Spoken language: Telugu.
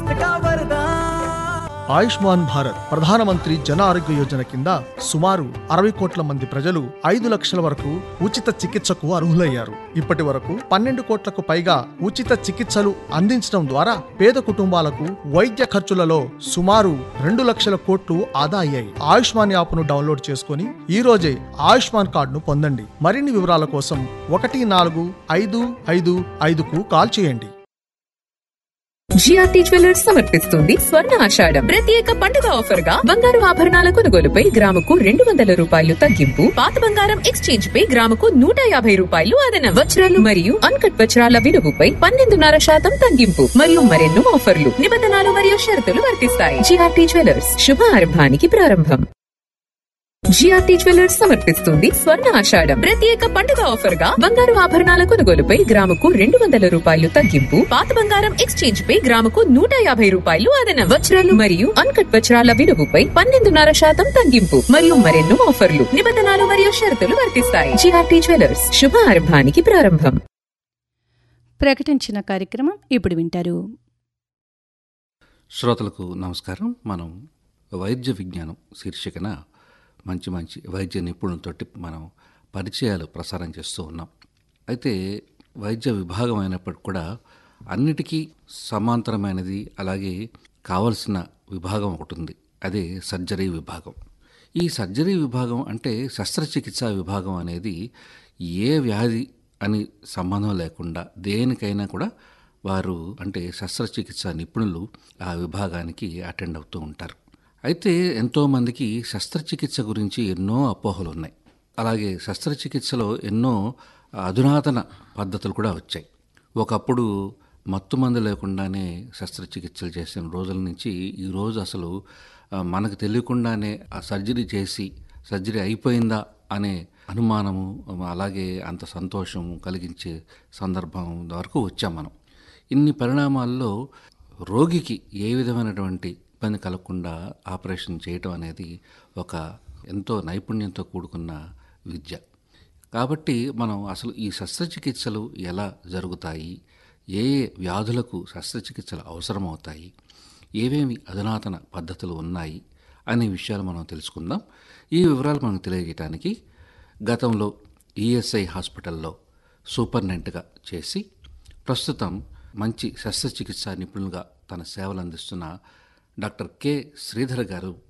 स्वास्थ्य का वरदान ఆయుష్మాన్ భారత్ ప్రధానమంత్రి జన ఆరోగ్య యోజన కింద సుమారు అరవై కోట్ల మంది ప్రజలు ఐదు లక్షల వరకు ఉచిత చికిత్సకు అర్హులయ్యారు ఇప్పటి వరకు పన్నెండు కోట్లకు పైగా ఉచిత చికిత్సలు అందించడం ద్వారా పేద కుటుంబాలకు వైద్య ఖర్చులలో సుమారు రెండు లక్షల కోట్లు ఆదా అయ్యాయి ఆయుష్మాన్ యాప్ను డౌన్లోడ్ చేసుకుని ఈ రోజే ఆయుష్మాన్ కార్డును పొందండి మరిన్ని వివరాల కోసం ఒకటి నాలుగు ఐదు ఐదు ఐదుకు కాల్ చేయండి జిఆర్టీ జ్యువెలర్స్ సమర్పిస్తుంది స్వర్ణ ఆషాఢం ప్రత్యేక పండుగ ఆఫర్ గా బంగారు ఆభరణాల కొనుగోలుపై గ్రాముకు రెండు వందల రూపాయలు తగ్గింపు పాత బంగారం ఎక్స్చేంజ్ పై గ్రాముకు నూట యాభై రూపాయలు అదనం వజ్రాలు మరియు అన్కట్ వజ్రాల విలువపై పన్నెండున్నర శాతం తగ్గింపు మరియు మరెన్నో ఆఫర్లు నిబంధనలు మరియు షరతులు వర్తిస్తాయి జిఆర్టీ జ్యువెలర్స్ శుభ ఆరంభానికి ప్రారంభం జిఆర్టీ జ్యువెలర్స్ సమర్పిస్తుంది స్వర్ణ ఆషాఢం ప్రత్యేక పండుగ ఆఫర్ గా బంగారు ఆభరణాల కొనుగోలుపై గ్రాముకు రెండు వందల రూపాయలు తగ్గింపు పాత బంగారం ఎక్స్చేంజ్ పై గ్రాముకు నూట యాభై రూపాయలు అదనం వజ్రాలు మరియు అన్కట్ వజ్రాల విలువపై పన్నెండున్నర శాతం తగ్గింపు మరియు మరెన్నో ఆఫర్లు నిబంధనలు మరియు షరతులు వర్తిస్తాయి జిఆర్టీ జ్యువెలర్స్ శుభ ఆరంభానికి ప్రారంభం ప్రకటించిన కార్యక్రమం ఇప్పుడు వింటారు శ్రోతలకు నమస్కారం మనం వైద్య విజ్ఞానం శీర్షికన మంచి మంచి వైద్య నిపుణులతోటి మనం పరిచయాలు ప్రసారం చేస్తూ ఉన్నాం అయితే వైద్య విభాగం అయినప్పటికి కూడా అన్నిటికీ సమాంతరమైనది అలాగే కావలసిన విభాగం ఒకటి ఉంది అదే సర్జరీ విభాగం ఈ సర్జరీ విభాగం అంటే శస్త్రచికిత్సా విభాగం అనేది ఏ వ్యాధి అని సంబంధం లేకుండా దేనికైనా కూడా వారు అంటే శస్త్రచికిత్స నిపుణులు ఆ విభాగానికి అటెండ్ అవుతూ ఉంటారు అయితే ఎంతోమందికి శస్త్రచికిత్స గురించి ఎన్నో అపోహలు ఉన్నాయి అలాగే శస్త్రచికిత్సలో ఎన్నో అధునాతన పద్ధతులు కూడా వచ్చాయి ఒకప్పుడు మత్తు మందు లేకుండానే శస్త్రచికిత్సలు చేసిన రోజుల నుంచి ఈరోజు అసలు ఆ, మనకు తెలియకుండానే ఆ సర్జరీ చేసి సర్జరీ అయిపోయిందా అనే అనుమానము అలాగే అంత సంతోషం కలిగించే సందర్భం వరకు వచ్చాం మనం ఇన్ని పరిణామాల్లో రోగికి ఏ విధమైనటువంటి ఇబ్బంది కలగకుండా ఆపరేషన్ చేయటం అనేది ఒక ఎంతో నైపుణ్యంతో కూడుకున్న విద్య కాబట్టి మనం అసలు ఈ శస్త్రచికిత్సలు ఎలా జరుగుతాయి ఏ ఏ వ్యాధులకు శస్త్రచికిత్సలు అవసరమవుతాయి ఏవేమి అధునాతన పద్ధతులు ఉన్నాయి అనే విషయాలు మనం తెలుసుకుందాం ఈ వివరాలు మనకు తెలియజేయడానికి గతంలో ఈఎస్ఐ హాస్పిటల్లో సూపర్నెంట్గా చేసి ప్రస్తుతం మంచి శస్త్రచికిత్సా నిపుణులుగా తన సేవలు అందిస్తున్న డాక్టర్ కె శ్రీధర్ గారు